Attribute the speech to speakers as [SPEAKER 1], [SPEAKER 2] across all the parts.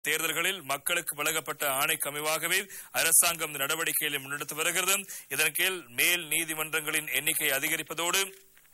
[SPEAKER 1] தேர்தல்களில் மக்களுக்கு வழங்கப்பட்ட ஆணைக்கு அமைவாகவே அரசாங்கம் இந்த நடவடிக்கைகளை முன்னெடுத்து வருகிறது இதன் கீழ் மேல் நீதிமன்றங்களின் எண்ணிக்கை அதிகரிப்பதோடு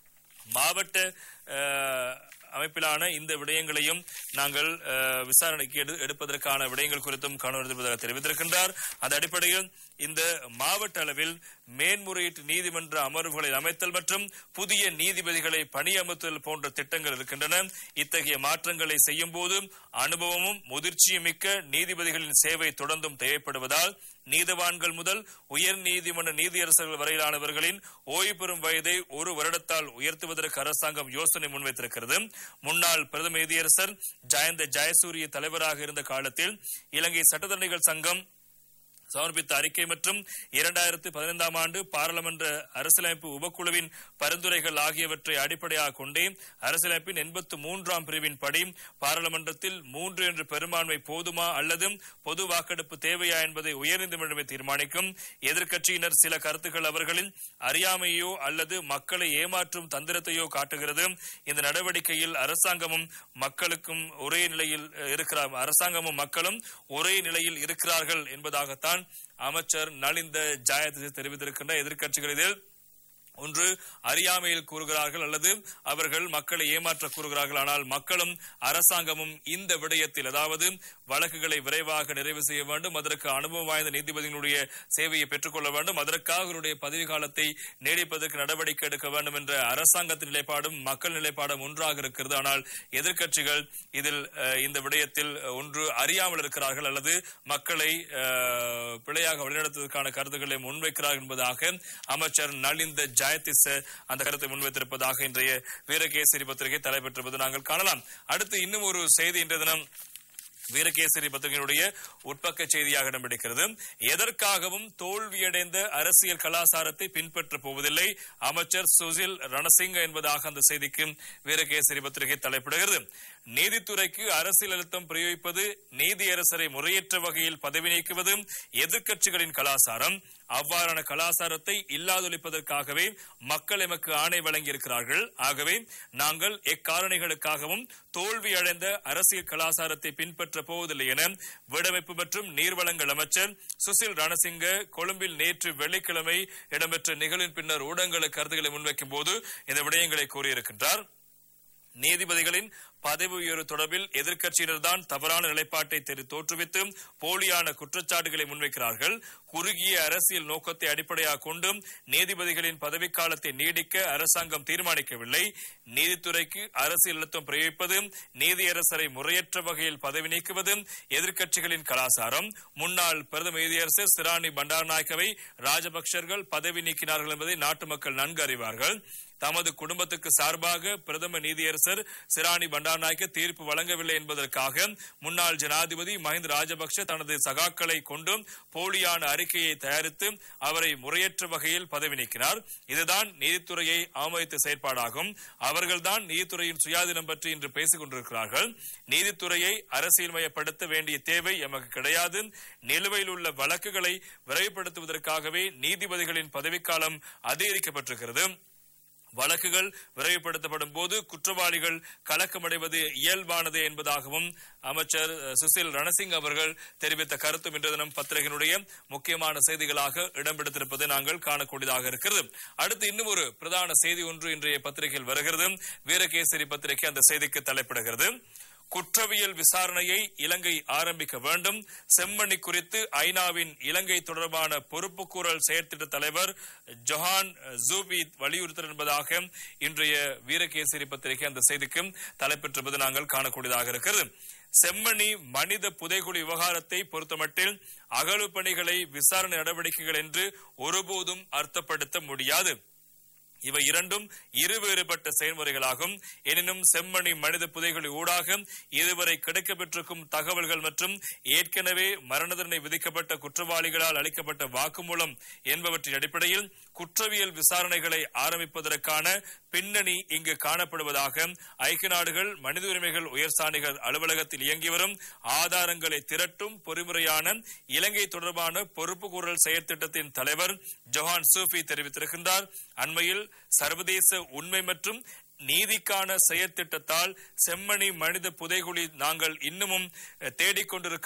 [SPEAKER 1] மாவட்ட அஹ், அமைப்பிலான இந்த விடயங்களையும் நாங்கள் அஹ், விசாரணைக்கு எடு- எடுப்பதற்கான விடயங்கள் குறித்தும் காணொலிப்பதாக தெரிவித்திருக்கின்றார் அந்த அடிப்படையில் இந்த மாவட்ட அளவில் மேன்முறையீட்டு நீதிமன்ற அமர்வுகளை அமைத்தல் மற்றும் புதிய நீதிபதிகளை பணியமர்த்தல் போன்ற திட்டங்கள் இருக்கின்றன இத்தகைய மாற்றங்களை செய்யும் போது அனுபவமும் முதிர்ச்சியும் மிக்க நீதிபதிகளின் சேவை தொடர்ந்தும் தேவைப்படுவதால் நீதவான்கள் முதல் உயர் நீதிமன்ற நீதியரசர்கள் வரையிலானவர்களின் ஓய்வு பெறும் வயதை ஒரு வருடத்தால் உயர்த்துவதற்கு அரசாங்கம் யோசனை முன்வைத்திருக்கிறது முன்னாள் பிரதம நீதியரசர் ஜயந்த ஜெயசூரிய தலைவராக இருந்த காலத்தில் இலங்கை சட்டத்தரணிகள் சங்கம் சமர்ப்பித்த அறிக்கை மற்றும் இரண்டாயிரத்து பதினைந்தாம் ஆண்டு பாராளுமன்ற அரசியலமைப்பு உபக்குழுவின் பரிந்துரைகள் ஆகியவற்றை அடிப்படையாக கொண்டே அரசியலமைப்பின் எண்பத்து மூன்றாம் பிரிவின் படி பாராளுமன்றத்தில் மூன்று என்ற பெரும்பான்மை போதுமா அல்லது பொது வாக்கெடுப்பு தேவையா என்பதை உயர்நீதிமன்றமே தீர்மானிக்கும் எதிர்க்கட்சியினர் சில கருத்துக்கள் அவர்களின் அறியாமையோ அல்லது மக்களை ஏமாற்றும் தந்திரத்தையோ காட்டுகிறது இந்த நடவடிக்கையில் அரசாங்கமும் மக்களுக்கும் ஒரே நிலையில் அஹ், இருக்கிறார் அரசாங்கமும் மக்களும் ஒரே நிலையில் இருக்கிறார்கள் என்பதாகத்தான் அமைச்சர் நலிந்த ஜாயதிசை தெரிவித்திருக்கின்ற எதிர்க்கட்சிகள் இதில் ஒன்று அறியாமையில் கூறுகிறார்கள் அல்லது அவர்கள் மக்களை ஏமாற்ற கூறுகிறார்கள் ஆனால் மக்களும் அரசாங்கமும் இந்த விடயத்தில் அதாவது வழக்குகளை விரைவாக நிறைவு செய்ய வேண்டும் அதற்கு அனுபவம் வாய்ந்த நீதிபதிகளுடைய சேவையை பெற்றுக்கொள்ள வேண்டும் அதற்காக அவருடைய பதவி காலத்தை நீடிப்பதற்கு நடவடிக்கை எடுக்க வேண்டும் என்ற அரசாங்கத்தின் நிலைப்பாடும் மக்கள் நிலைப்பாடும் ஒன்றாக இருக்கிறது ஆனால் எதிர்க்கட்சிகள் இதில் அஹ், இந்த விடயத்தில் அஹ், ஒன்று அறியாமல் இருக்கிறார்கள் அல்லது மக்களை அஹ், பிழையாக வழிநடத்துவதற்கான கருத்துக்களை முன்வைக்கிறார்கள் என்பதாக அமைச்சர் நலிந்த ஜெயதிச அந்த கருத்தை முன்வைத்திருப்பதாக இன்றைய வீரகேசரி பத்திரிகை தலைப்பெற்றிருப்பது நாங்கள் காணலாம் அடுத்து இன்னும் ஒரு செய்தி இன்றைய தினம் வீரகேசரி பத்திரிகையினுடைய உட்பக்க செய்தியாக இடம்பிடிக்கிறது எதற்காகவும் தோல்வியடைந்த அரசியல் கலாச்சாரத்தை பின்பற்றப் போவதில்லை அமைச்சர் சுசில் ரணசிங்க என்பதாக அந்த செய்திக்கு வீரகேசரி பத்திரிகை தலைப்பிடுகிறது நீதித்துறைக்கு அரசியல் அழுத்தம் பிரயோகிப்பது நீதியரசரை முறையற்ற வகையில் பதவி நீக்குவது எதிர்க்கட்சிகளின் கலாச்சாரம் அவ்வாறான கலாச்சாரத்தை இல்லாதொழிப்பதற்காகவே மக்கள் எமக்கு ஆணை வழங்கியிருக்கிறார்கள் ஆகவே நாங்கள் எக்காரணிகளுக்காகவும் தோல்வி அடைந்த அரசியல் கலாச்சாரத்தை பின்பற்றப் போவதில்லை என வீடமைப்பு மற்றும் நீர்வளங்கள் அமைச்சர் சுசில் ரணசிங்க கொழும்பில் நேற்று வெள்ளிக்கிழமை இடம்பெற்ற நிகழ்வின் பின்னர் ஊடகங்களுக்கு கருத்துக்களை முன்வைக்கும் போது இந்த விடயங்களை கூறியிருக்கின்றார் நீதிபதிகளின் பதவி உயர்வு தொடர்பில் எதிர்க்கட்சியினர் தான் தவறான நிலைப்பாட்டை தெரி தோற்றுவித்து போலியான குற்றச்சாட்டுகளை முன்வைக்கிறார்கள் குறுகிய அரசியல் நோக்கத்தை அடிப்படையாக கொண்டு நீதிபதிகளின் பதவிக்காலத்தை நீடிக்க அரசாங்கம் தீர்மானிக்கவில்லை நீதித்துறைக்கு அரசியல் அழுத்தம் பிரயோகிப்பது நீதியரசரை முறையற்ற வகையில் பதவி நீக்குவது எதிர்க்கட்சிகளின் கலாச்சாரம் முன்னாள் பிரதம நீதியரசர் சிராணி பண்டாரநாயக்கவை ராஜபக்சர்கள் பதவி நீக்கினார்கள் என்பதை நாட்டு மக்கள் நன்கு அறிவார்கள் தமது குடும்பத்துக்கு சார்பாக பிரதம நீதியரசர் சிராணி பண்டாரநாயக்க தீர்ப்பு வழங்கவில்லை என்பதற்காக முன்னாள் ஜனாதிபதி மஹிந்த ராஜபக்ஷ தனது சகாக்களை கொண்டு போலியான அறிக்கையை தயாரித்து அவரை முறையற்ற வகையில் பதவி நீக்கினார் இதுதான் நீதித்துறையை அவமதித்த செயற்பாடாகும் அவர்கள்தான் நீதித்துறையின் சுயாதீனம் பற்றி இன்று பேசிக் கொண்டிருக்கிறார்கள் நீதித்துறையை அரசியல்மயப்படுத்த வேண்டிய தேவை எமக்கு கிடையாது நிலுவையில் உள்ள வழக்குகளை விரைவுபடுத்துவதற்காகவே நீதிபதிகளின் பதவிக்காலம் அதிகரிக்கப்பட்டிருக்கிறது வழக்குகள் விரைவுபடுத்தப்படும் போது குற்றவாளிகள் கலக்கமடைவது இயல்பானதே என்பதாகவும் அமைச்சர் அஹ், சுசில் ரணசிங் அவர்கள் தெரிவித்த கருத்தும் இன்று தினம் பத்திரிகையினுடைய முக்கியமான செய்திகளாக இடம்பெடுத்திருப்பதை நாங்கள் காணக்கூடியதாக இருக்கிறது அடுத்து இன்னும் ஒரு பிரதான செய்தி ஒன்று இன்றைய பத்திரிகையில் வருகிறது வீரகேசரி பத்திரிகை அந்த செய்திக்கு தலைப்பிடுகிறது குற்றவியல் விசாரணையை இலங்கை ஆரம்பிக்க வேண்டும் செம்மணி குறித்து ஐநாவின் இலங்கை தொடர்பான பொறுப்புக்கூறல் செயற்திட்ட தலைவர் ஜொஹான் ஜூபி வலியுறுத்தல் என்பதாக இன்றைய வீரகேசரி பத்திரிகை அந்த செய்திக்கு தலைப்பெற்றிருப்பது நாங்கள் காணக்கூடியதாக இருக்கிறது செம்மணி மனித புதைகுழி விவகாரத்தை பொறுத்தமட்டில் அகழ்வு பணிகளை விசாரணை நடவடிக்கைகள் என்று ஒருபோதும் அர்த்தப்படுத்த முடியாது இவை இரண்டும் இருவேறுபட்ட செயல்முறைகளாகும் எனினும் செம்மணி மனித புதைகுழி ஊடாக இதுவரை கிடைக்கப்பெற்றிருக்கும் தகவல்கள் மற்றும் ஏற்கனவே மரண தண்டனை விதிக்கப்பட்ட குற்றவாளிகளால் அளிக்கப்பட்ட வாக்குமூலம் என்பவற்றின் அடிப்படையில் குற்றவியல் விசாரணைகளை ஆரம்பிப்பதற்கான பின்னணி இங்கு காணப்படுவதாக ஐக்கிய நாடுகள் மனித உரிமைகள் உயர்சாணிகள் அலுவலகத்தில் இயங்கி வரும் ஆதாரங்களை திரட்டும் பொறிமுறையான இலங்கை தொடர்பான பொறுப்புக்கூறல் செயற்திட்டத்தின் தலைவர் ஜொஹான் சூஃபி தெரிவித்திருக்கின்றார் அண்மையில் சர்வதேச உண்மை மற்றும் நீதிக்கான செயற்திட்டத்தால் செம்மணி மனித புதைகுழி நாங்கள் இன்னமும் அஹ், தேடிக்கொண்டிருக்க